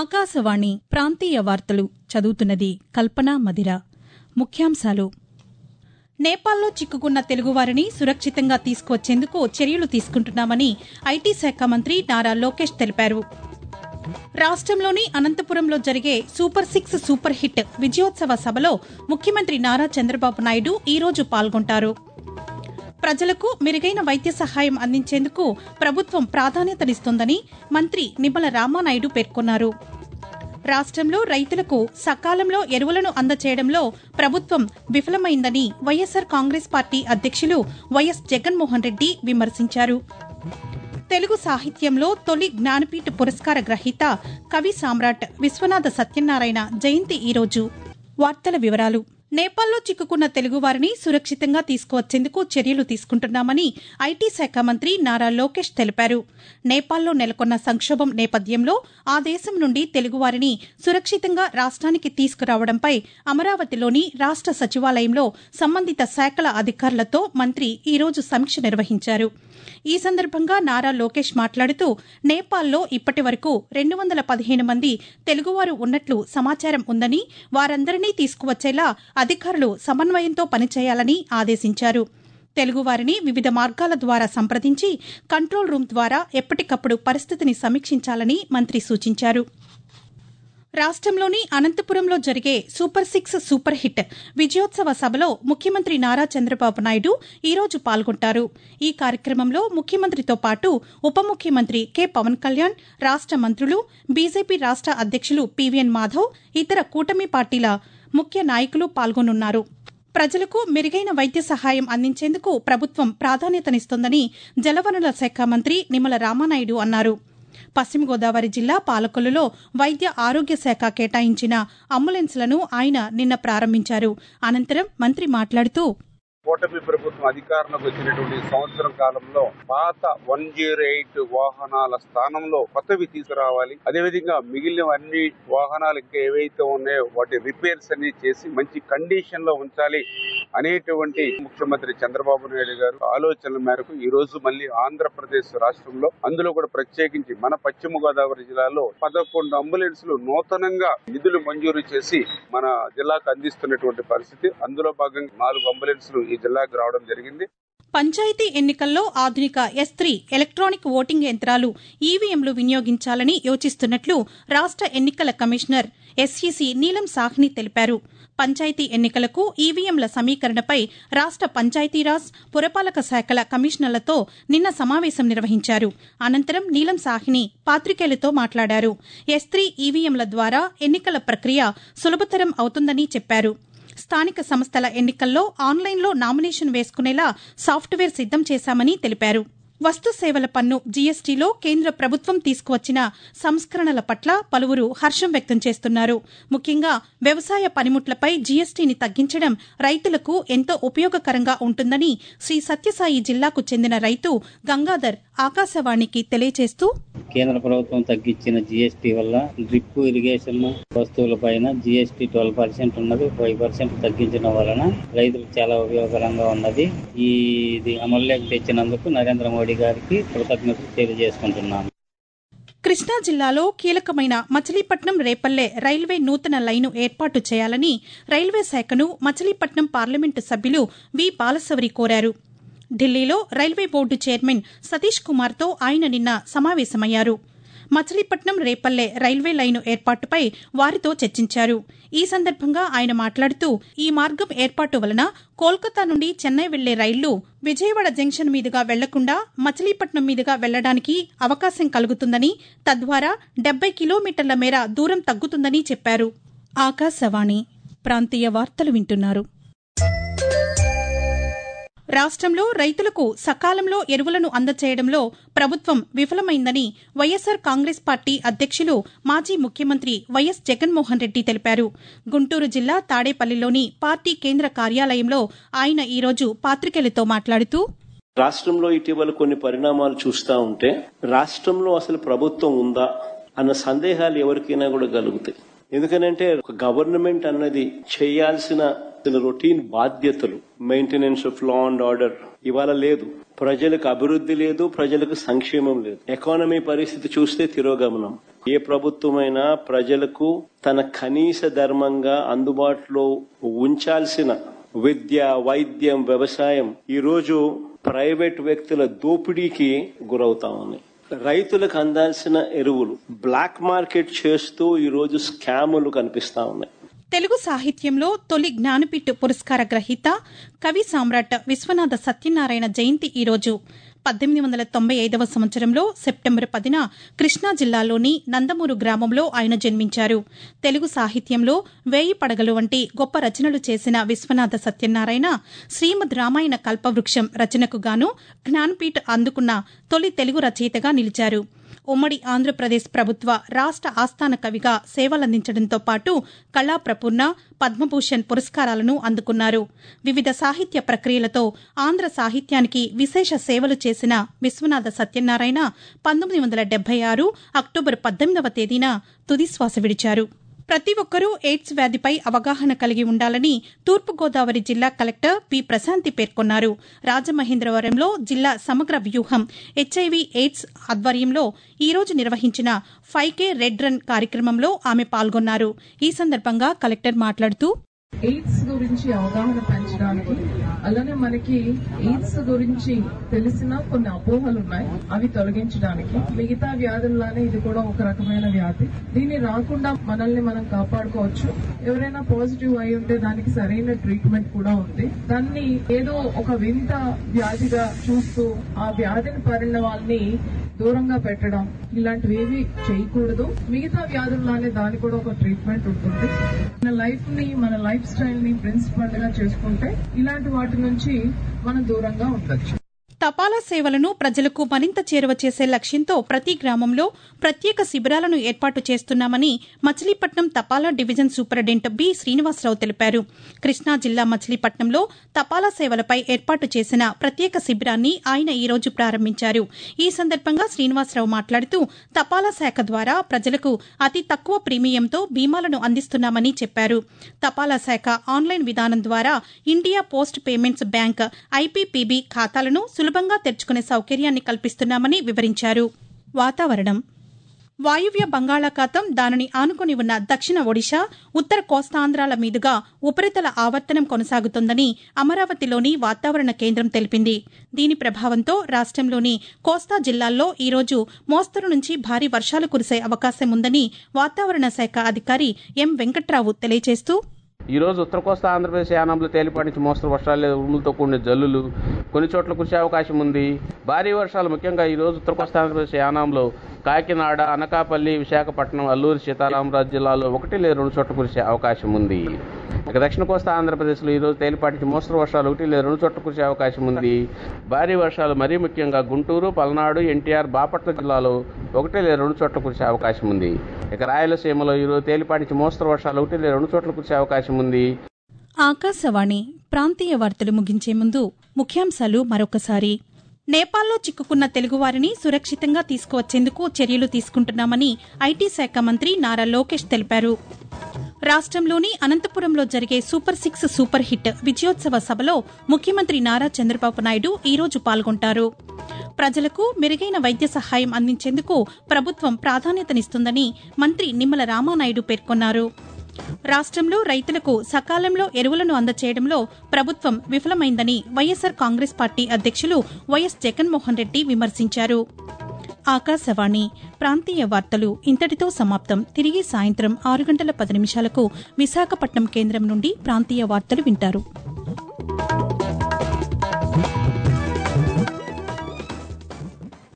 ఆకాశవాణి ప్రాంతీయ వార్తలు చదువుతున్నది కల్పన మదిర ముఖ్యాంశాలు నేపాల్లో చిక్కుకున్న తెలుగువారిని సురక్షితంగా తీసుకువచ్చేందుకు చర్యలు తీసుకుంటున్నామని ఐటీ శాఖ మంత్రి నారా లోకేష్ తెలిపారు రాష్ట్రంలోని అనంతపురంలో జరిగే సూపర్ సిక్స్ సూపర్ హిట్ విజయోత్సవ సభలో ముఖ్యమంత్రి నారా చంద్రబాబు నాయుడు ఈ రోజు పాల్గొంటారు ప్రజలకు మెరుగైన వైద్య సహాయం అందించేందుకు ప్రభుత్వం ప్రాధాన్యతనిస్తోందని మంత్రి నిమ్మల రామానాయుడు పేర్కొన్నారు రాష్ట్రంలో రైతులకు సకాలంలో ఎరువులను అందచేయడంలో ప్రభుత్వం విఫలమైందని వైఎస్సార్ కాంగ్రెస్ పార్టీ అధ్యక్షులు వైఎస్ జగన్మోహన్ రెడ్డి విమర్శించారు తెలుగు సాహిత్యంలో తొలి జ్ఞానపీఠ పురస్కార గ్రహీత కవి సామ్రాట్ విశ్వనాథ సత్యనారాయణ జయంతి ఈరోజు వార్తల వివరాలు నేపాల్లో చిక్కుకున్న తెలుగువారిని సురక్షితంగా తీసుకువచ్చేందుకు చర్యలు తీసుకుంటున్నామని ఐటీ శాఖ మంత్రి నారా లోకేష్ తెలిపారు నేపాల్లో నెలకొన్న సంక్షోభం నేపథ్యంలో ఆ దేశం నుండి తెలుగువారిని సురక్షితంగా రాష్ట్రానికి తీసుకురావడంపై అమరావతిలోని రాష్ట సచివాలయంలో సంబంధిత శాఖల అధికారులతో మంత్రి ఈ రోజు సమీక్ష నిర్వహించారు ఈ సందర్భంగా నారా లోకేష్ మాట్లాడుతూ నేపాల్లో ఇప్పటి వరకు రెండు వందల పదిహేను మంది తెలుగువారు ఉన్నట్లు సమాచారం ఉందని వారందరినీ తీసుకువచ్చేలా అధికారులు సమన్వయంతో పనిచేయాలని ఆదేశించారు తెలుగువారిని వివిధ మార్గాల ద్వారా సంప్రదించి కంట్రోల్ రూమ్ ద్వారా ఎప్పటికప్పుడు పరిస్థితిని సమీక్షించాలని మంత్రి సూచించారు రాష్ట్రంలోని అనంతపురంలో జరిగే సూపర్ సిక్స్ సూపర్ హిట్ విజయోత్సవ సభలో ముఖ్యమంత్రి నారా చంద్రబాబు నాయుడు ఈరోజు పాల్గొంటారు ఈ కార్యక్రమంలో ముఖ్యమంత్రితో పాటు ఉప ముఖ్యమంత్రి కె పవన్ కళ్యాణ్ రాష్ట మంత్రులు బీజేపీ రాష్ట అధ్యక్షులు పీవీఎన్ మాధవ్ ఇతర కూటమి పార్టీల ముఖ్య నాయకులు పాల్గొనున్నారు ప్రజలకు మెరుగైన వైద్య సహాయం అందించేందుకు ప్రభుత్వం ప్రాధాన్యతనిస్తోందని జలవనరుల శాఖ మంత్రి నిమ్మల రామానాయుడు అన్నారు పశ్చిమ గోదావరి జిల్లా పాలకొల్లులో వైద్య ఆరోగ్య శాఖ కేటాయించిన అంబులెన్స్లను ఆయన నిన్న ప్రారంభించారు అనంతరం మంత్రి మాట్లాడుతూ కూటమి ప్రభుత్వం అధికారంలోకి వచ్చినటువంటి సంవత్సరం కాలంలో పాత వన్ జీరో ఎయిట్ వాహనాల స్థానంలో కొత్తవి తీసుకురావాలి అదేవిధంగా మిగిలిన అన్ని వాహనాలు ఇంకా ఏవైతే ఉన్నాయో వాటి రిపేర్స్ అన్ని చేసి మంచి కండిషన్ లో ఉంచాలి అనేటువంటి ముఖ్యమంత్రి చంద్రబాబు నాయుడు గారు ఆలోచనల మేరకు ఈ రోజు మళ్ళీ ఆంధ్రప్రదేశ్ రాష్ట్రంలో అందులో కూడా ప్రత్యేకించి మన పశ్చిమ గోదావరి జిల్లాలో పదకొండు అంబులెన్స్లు నూతనంగా నిధులు మంజూరు చేసి మన జిల్లాకు అందిస్తున్నటువంటి పరిస్థితి అందులో భాగంగా నాలుగు అంబులెన్స్లు ఈ జిల్లాకు రావడం జరిగింది పంచాయతీ ఎన్నికల్లో ఆధునిక ఎస్ త్రీ ఎలక్ట్రానిక్ ఓటింగ్ యంత్రాలు ఈవీఎంలు వినియోగించాలని యోచిస్తున్నట్లు రాష్ట ఎన్నికల కమిషనర్ ఎస్ఈసి నీలం సాహ్ని తెలిపారు పంచాయతీ ఎన్నికలకు ఈవీఎంల సమీకరణపై రాష్ట పంచాయతీరాజ్ పురపాలక శాఖల కమిషనర్లతో నిన్న సమావేశం నిర్వహించారు అనంతరం నీలం సాహ్ని పాతికేయులతో మాట్లాడారు ఎస్ త్రీ ఈవీఎంల ద్వారా ఎన్నికల ప్రక్రియ సులభతరం అవుతుందని చెప్పారు స్థానిక సంస్థల ఎన్నికల్లో ఆన్లైన్లో నామినేషన్ వేసుకునేలా సాఫ్ట్వేర్ సిద్దం చేశామని తెలిపారు వస్తు సేవల పన్ను జీఎస్టీలో కేంద్ర ప్రభుత్వం తీసుకువచ్చిన సంస్కరణల పట్ల పలువురు హర్షం వ్యక్తం చేస్తున్నారు ముఖ్యంగా వ్యవసాయ పనిముట్లపై జీఎస్టీని తగ్గించడం రైతులకు ఎంతో ఉపయోగకరంగా ఉంటుందని శ్రీ సత్యసాయి జిల్లాకు చెందిన రైతు గంగాధర్ ఆకాశవాణికి తెలియజేస్తూ కేంద్ర ప్రభుత్వం తగ్గించిన జీఎస్టీ వల్ల డ్రిప్ ఇరిగేషన్ వస్తువుల పైన జీఎస్టీ ట్వెల్వ్ పర్సెంట్ ఉన్నది ఫైవ్ పర్సెంట్ తగ్గించడం వలన రైతులకు చాలా ఉపయోగకరంగా ఉన్నది ఈ ఇది అమల్లోకి తెచ్చినందుకు నరేంద్ర మోడీ గారికి కృతజ్ఞతలు తెలియజేసుకుంటున్నాను కృష్ణా జిల్లాలో కీలకమైన మచిలీపట్నం రేపల్లె రైల్వే నూతన లైను ఏర్పాటు చేయాలని రైల్వే శాఖను మచిలీపట్నం పార్లమెంటు సభ్యులు వి బాలశౌరి కోరారు ఢిల్లీలో రైల్వే బోర్డు చైర్మన్ సతీష్ కుమార్తో ఆయన నిన్న సమావేశమయ్యారు మచిలీపట్నం రేపల్లె రైల్వే లైను ఏర్పాటుపై వారితో చర్చించారు ఈ సందర్భంగా ఆయన మాట్లాడుతూ ఈ మార్గం ఏర్పాటు వలన కోల్కతా నుండి చెన్నై వెళ్లే రైళ్లు విజయవాడ జంక్షన్ మీదుగా వెళ్లకుండా మచిలీపట్నం మీదుగా వెళ్లడానికి అవకాశం కలుగుతుందని తద్వారా డెబ్బై కిలోమీటర్ల మేర దూరం తగ్గుతుందని చెప్పారు ఆకాశవాణి ప్రాంతీయ వార్తలు వింటున్నారు రాష్ట్రంలో రైతులకు సకాలంలో ఎరువులను అందచేయడంలో ప్రభుత్వం విఫలమైందని వైఎస్సార్ కాంగ్రెస్ పార్టీ అధ్యక్షులు మాజీ ముఖ్యమంత్రి వైఎస్ జగన్మోహన్ రెడ్డి తెలిపారు గుంటూరు జిల్లా తాడేపల్లిలోని పార్టీ కేంద్ర కార్యాలయంలో ఆయన ఈరోజు పాతికేయులతో మాట్లాడుతూ రాష్ట్రంలో ఇటీవల కొన్ని పరిణామాలు చూస్తా ఉంటే రాష్ట్రంలో అసలు ప్రభుత్వం ఉందా అన్న సందేహాలు ఎవరికైనా కూడా కలుగుతాయి ఎందుకనంటే ఒక గవర్నమెంట్ అన్నది చేయాల్సిన రొటీన్ బాధ్యతలు maintenance of law and order ఇవాళ లేదు ప్రజలకు అభివృద్ధి లేదు ప్రజలకు సంక్షేమం లేదు ఎకానమీ పరిస్థితి చూస్తే తిరోగమనం ఏ ప్రభుత్వమైనా ప్రజలకు తన కనీస ధర్మంగా అందుబాటులో ఉంచాల్సిన విద్య వైద్యం వ్యవసాయం ఈ రోజు ప్రైవేట్ వ్యక్తుల దోపిడీకి గురవుతా ఉన్నాయి రైతులకు అందాల్సిన ఎరువులు బ్లాక్ మార్కెట్ చేస్తూ ఈ రోజు స్కాములు కనిపిస్తా ఉన్నాయి తెలుగు సాహిత్యంలో తొలి జ్ఞానపీఠ పురస్కార గ్రహీత కవి సామ్రాట్ విశ్వనాథ సత్యనారాయణ జయంతి ఈరోజు పద్దెనిమిది వందల తొంభై ఐదవ సంవత్సరంలో సెప్టెంబర్ పదిన కృష్ణా జిల్లాలోని నందమూరు గ్రామంలో ఆయన జన్మించారు తెలుగు సాహిత్యంలో వేయి పడగలు వంటి గొప్ప రచనలు చేసిన విశ్వనాథ సత్యనారాయణ శ్రీమద్ రామాయణ కల్పవృక్షం రచనకు గాను జ్ఞానపీఠ్ అందుకున్న తొలి తెలుగు రచయితగా నిలిచారు ఉమ్మడి ఆంధ్రప్రదేశ్ ప్రభుత్వ రాష్ట ఆస్థాన కవిగా సేవలందించడంతో పాటు కళా ప్రపూర్ణ పద్మభూషణ్ పురస్కారాలను అందుకున్నారు వివిధ సాహిత్య ప్రక్రియలతో ఆంధ్ర సాహిత్యానికి విశేష సేవలు చేసిన విశ్వనాథ సత్యనారాయణ పంతొమ్మిది వందల డెబ్బై ఆరు అక్టోబర్ పద్దెనిమిదవ తేదీన తుదిశ్వాస విడిచారు ప్రతి ఒక్కరూ ఎయిడ్స్ వ్యాధిపై అవగాహన కలిగి ఉండాలని తూర్పుగోదావరి జిల్లా కలెక్టర్ పి ప్రశాంతి పేర్కొన్నారు రాజమహేంద్రవరంలో జిల్లా సమగ్ర వ్యూహం హెచ్ఐవి ఎయిడ్స్ ఆధ్వర్యంలో ఈ రోజు నిర్వహించిన ఫైవ్ కే రెడ్ రన్ కార్యక్రమంలో ఆమె పాల్గొన్నారు ఈ సందర్భంగా కలెక్టర్ మాట్లాడుతూ ఎయిడ్స్ గురించి అవగాహన పెంచడానికి అలానే మనకి ఎయిడ్స్ గురించి తెలిసిన కొన్ని అపోహలు ఉన్నాయి అవి తొలగించడానికి మిగతా వ్యాధుల్లానే ఇది కూడా ఒక రకమైన వ్యాధి దీన్ని రాకుండా మనల్ని మనం కాపాడుకోవచ్చు ఎవరైనా పాజిటివ్ అయి ఉంటే దానికి సరైన ట్రీట్మెంట్ కూడా ఉంది దాన్ని ఏదో ఒక వింత వ్యాధిగా చూస్తూ ఆ వ్యాధిని పరిణ వాళ్ళని దూరంగా పెట్టడం ఇలాంటివి ఏవి చేయకూడదు మిగతా వ్యాధుల్లానే దానికి కూడా ఒక ట్రీట్మెంట్ ఉంటుంది మన లైఫ్ ని మన లైఫ్ స్టైల్ ని ప్రిన్సిపల్ గా చేసుకుంటే ఇలాంటి వాటి నుంచి మనం దూరంగా ఉండొచ్చు తపాలా సేవలను ప్రజలకు మరింత చేరువ చేసే లక్ష్యంతో ప్రతి గ్రామంలో ప్రత్యేక శిబిరాలను ఏర్పాటు చేస్తున్నామని మచిలీపట్నం తపాలా డివిజన్ సూపరింటెండెంట్ బి శ్రీనివాసరావు తెలిపారు కృష్ణా జిల్లా మచిలీపట్నంలో తపాలా సేవలపై ఏర్పాటు చేసిన ప్రత్యేక శిబిరాన్ని ఆయన ఈ రోజు ప్రారంభించారు ఈ సందర్భంగా శ్రీనివాసరావు మాట్లాడుతూ తపాలా శాఖ ద్వారా ప్రజలకు అతి తక్కువ ప్రీమియంతో బీమాలను అందిస్తున్నామని చెప్పారు తపాలా శాఖ ఆన్లైన్ విధానం ద్వారా India post payments bank IPPB ఖాతాలను సులభంగా తెరుచుకునే సౌకర్యాన్ని కల్పిస్తున్నామని వివరించారు వాతావరణం వాయువ్య బంగాళాఖాతం దానిని ఆనుకుని ఉన్న దక్షిణ ఒడిశా ఉత్తర కోస్తాంధ్రాల మీదుగా ఉపరితల ఆవర్తనం కొనసాగుతోందని అమరావతిలోని వాతావరణ కేంద్రం తెలిపింది దీని ప్రభావంతో రాష్టంలోని కోస్తా జిల్లాల్లో ఈరోజు మోస్తరు నుంచి భారీ వర్షాలు కురిసే అవకాశం ఉందని వాతావరణ శాఖ అధికారి ఎం వెంకట్రావు తెలియజేస్తూ ఈ రోజు ఉత్తర కోస్తా ఆంధ్రప్రదేశ్ యానాంలో తేలిపాటి నుంచి మోస్తరు వర్షాలు లేదా ఉరుములతో కూడిన జల్లులు కొన్ని చోట్ల కురిసే అవకాశం ఉంది భారీ వర్షాలు ముఖ్యంగా ఈ రోజు ఉత్తర కోస్తా ఆంధ్రప్రదేశ్ యానాంలో కాకినాడ అనకాపల్లి విశాఖపట్నం అల్లూరు సీతారామరాజు జిల్లాలో ఒకటి లేదా రెండు చోట్ల కురిసే అవకాశం ఉంది ఇక దక్షిణ కోస్తా ఆంధ్రప్రదేశ్లో ఈ రోజు తేలిపాటి నుంచి మోస్తరు వర్షాలు ఒకటి లేదా రెండు చోట్ల కురిసే అవకాశం ఉంది భారీ వర్షాలు మరీ ముఖ్యంగా గుంటూరు పల్నాడు ఎన్టీఆర్ బాపట్ల జిల్లాలో ఒకటి లేదా రెండు చోట్ల కురిసే అవకాశం ఉంది ఇక రాయలసీమలో ఈ రోజు తేలిపాటి నుంచి మోస్తరు వర్షాలు ఒకటి లేదా రెండు చోట్ల కురిసే అవకాశం ఉంది ఆకాశవాణి ప్రాంతీయ వార్తలు ముగించే ముందు ముఖ్యాంశాలు మరొకసారి నేపాల్లో చిక్కుకున్న తెలుగువారిని సురక్షితంగా తీసుకువచ్చేందుకు చర్యలు తీసుకుంటున్నామని ఐటీ శాఖ మంత్రి నారా లోకేష్ తెలిపారు రాష్ట్రంలోని అనంతపురంలో జరిగే సూపర్ సిక్స్ సూపర్ హిట్ విజయోత్సవ సభలో ముఖ్యమంత్రి నారా చంద్రబాబు నాయుడు ఈరోజు పాల్గొంటారు ప్రజలకు మెరుగైన వైద్య సహాయం అందించేందుకు ప్రభుత్వం ప్రాధాన్యతనిస్తుందని మంత్రి నిమ్మల రామానాయుడు పేర్కొన్నారు రాష్ట్రంలో రైతులకు సకాలంలో ఎరువులను అందచేయడంలో ప్రభుత్వం విఫలమైందని వైఎస్సార్ కాంగ్రెస్ పార్టీ అధ్యక్షులు వైఎస్ జగన్మోహన్ రెడ్డి విమర్శించారు ఆకాశవాణి ప్రాంతీయ వార్తలు ఇంతటితో సమాప్తం తిరిగి సాయంత్రం ఆరు గంటల పది నిమిషాలకు విశాఖపట్నం కేంద్రం నుండి ప్రాంతీయ వార్తలు వింటారు